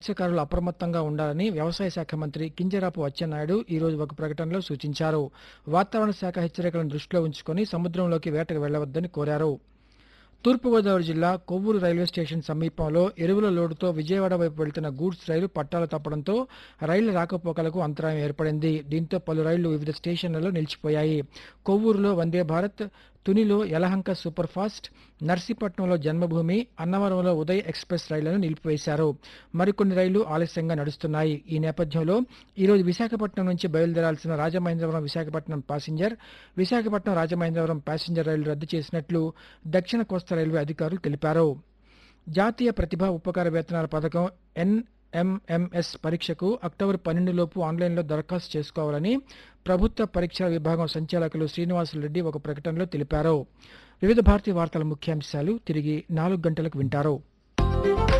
మత్స్యకారులు అప్రమత్తంగా ఉండాలని వ్యవసాయ శాఖ మంత్రి కింజరాపు అచ్చెన్నాయుడు ఈ రోజు ఒక ప్రకటనలో సూచించారు వాతావరణ శాఖ హెచ్చరికలను దృష్టిలో ఉంచుకొని సముద్రంలోకి వేటకు వెళ్లవద్దని కోరారు తూర్పుగోదావరి జిల్లా కొవ్వూరు రైల్వే స్టేషన్ సమీపంలో ఎరువుల లోడుతో విజయవాడ వైపు వెళ్తున్న గూడ్స్ రైలు పట్టాలు తప్పడంతో రైళ్ల రాకపోకలకు అంతరాయం ఏర్పడింది దీంతో పలు రైళ్లు వివిధ స్టేషన్లలో నిలిచిపోయాయి కొవ్వూరులో వందే భారత్ తునిలో యలహంక సూపర్ ఫాస్ట్ నర్సీపట్నంలో జన్మభూమి అన్నవరంలో ఉదయ్ ఎక్స్ప్రెస్ రైళ్లను నిలిపివేశారు మరికొన్ని రైళ్లు ఆలస్యంగా నడుస్తున్నాయి ఈ నేపథ్యంలో ఈరోజు విశాఖపట్నం నుంచి బయలుదేరాల్సిన రాజమహేంద్రవరం విశాఖపట్నం ప్యాసింజర్ విశాఖపట్నం రాజమహేంద్రవరం ప్యాసింజర్ రైలు రద్దు చేసినట్లు దక్షిణ కోస్తా రైల్వే అధికారులు తెలిపారు జాతీయ ప్రతిభా ఉపకార వేతనాల పథకం ఎన్ఎంఎంఎస్ పరీక్షకు అక్టోబర్ పన్నెండులోపు ఆన్లైన్లో దరఖాస్తు చేసుకోవాలని ప్రభుత్వ పరీక్షల విభాగం సంచాలకులు శ్రీనివాసులు రెడ్డి ఒక ప్రకటనలో తెలిపారు వివిధ భారతీయ వార్తల ముఖ్యాంశాలు తిరిగి నాలుగు గంటలకు వింటారు